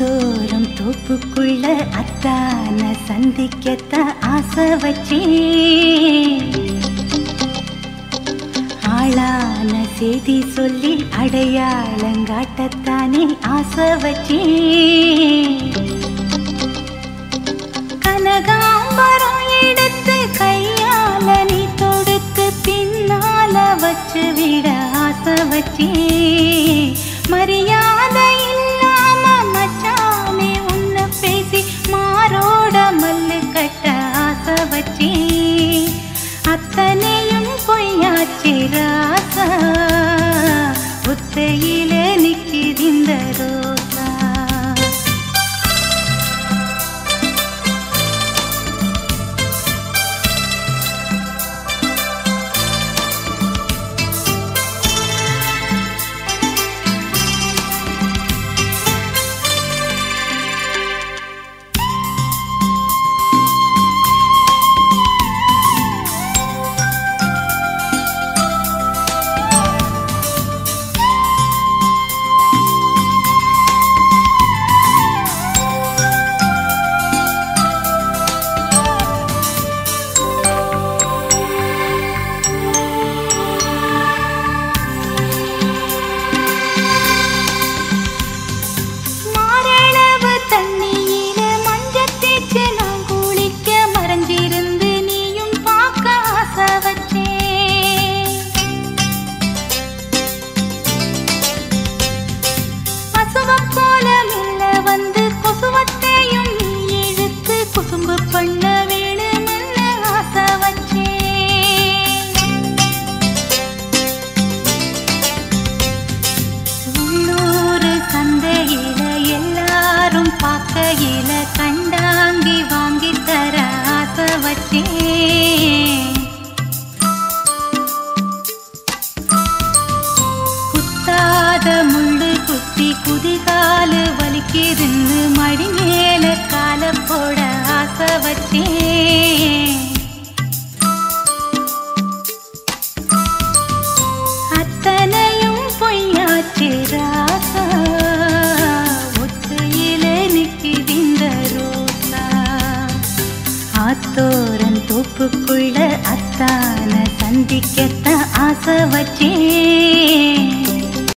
ஆத்தோரம் தோப்புக்குள்ள அத்தான சந்திக்கத்தான் ஆசை வச்சேன் ஆளான செய்தி சொல்லி அடையாளங்காட்டத்தானே ஆசை வச்சேன் கனகாம்பரம் எடுத்து கையால நீ தொடுத்து பின்னால வச்சு விட ஆசை வச்சேன் மரியாதை இல்லாம மச்சானே உன்னை பேசி மாரோட மல்லு கட்ட ஆசை வச்சேன் அத்தனையும் பொய்யாச்சி ராசா ஒத்தையில நிக்கிதிந்த ரோசா மாரளவு தண்ணியில மஞ்சள் தேய்ச்சு நான் குளிக்க மறைஞ்சிருந்து நீயும் பார்க்க ஆசை வச்சேன் பசுவப் போல மெல்ல வந்து கொசுவத்தையும் நீ இழுத்து குசும்பு பண்ண வேணும்னு ஆசை வச்சேன் உள்ளூர் சந்தையில எல்லாரும் பார்க்கையில கண்டாங்கி வாங்கி தர ஆசை வச்சேன் குத்தாத முள்ளு குத்தி குதிகாலு வலிக்கிருந்து மடி மேல கால போட ஆசை வச்சேன் அத்தனையும் பொய்யாச்சு ராசா ஒத்தையில நிக்கிதிந்த ரோசா ஆத்தோரன் தோப்புக்குள்ள அத்தான சந்திக்கத்தான் ஆசை வச்சேன்